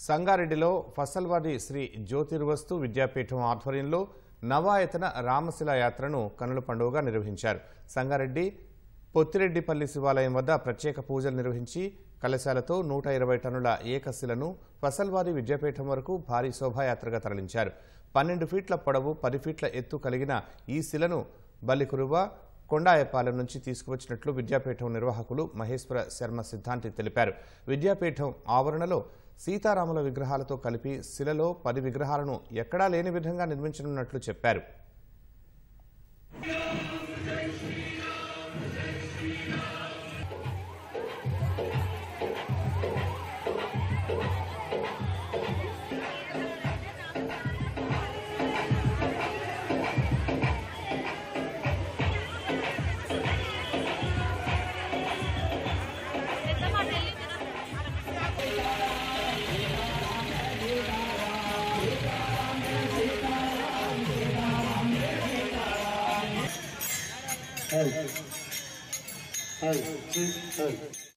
సంగారెడ్డిలో ఫసల్వాది శ్రీ జ్యోతిర్వస్తు విద్యాపీఠం ఆధ్వర్యంలో నవాయతన రామశిల యాత్రను కనుల పండుగగా నిర్వహించారు సంగారెడ్డి పొత్తిరెడ్డిపల్లి శివాలయం వద్ద ప్రత్యేక పూజలు నిర్వహించి కలశాలతో నూట ఇరవై టన్నుల ఏకశిలను ఫసల్వాది విద్యాపీఠం వరకు భారీ శోభాయాత్రగా తరలించారు పన్నెండు ఫీట్ల పొడవు పది ఫీట్ల ఎత్తు కలిగిన ఈ శిలను బల్లికురువ కొండాయపాలెం నుంచి తీసుకువచ్చినట్లు విద్యాపీఠం నిర్వాహకులు మహేశ్వర శర్మ సిద్ధాంతి తెలిపారు విద్యాపీఠం ఆవరణలో సీతారాముల విగ్రహాలతో కలిపి శిలలో పది విగ్రహాలను ఎక్కడా లేని విధంగా నిర్మించనున్నట్లు చెప్పారు Hey. Hey. Hey.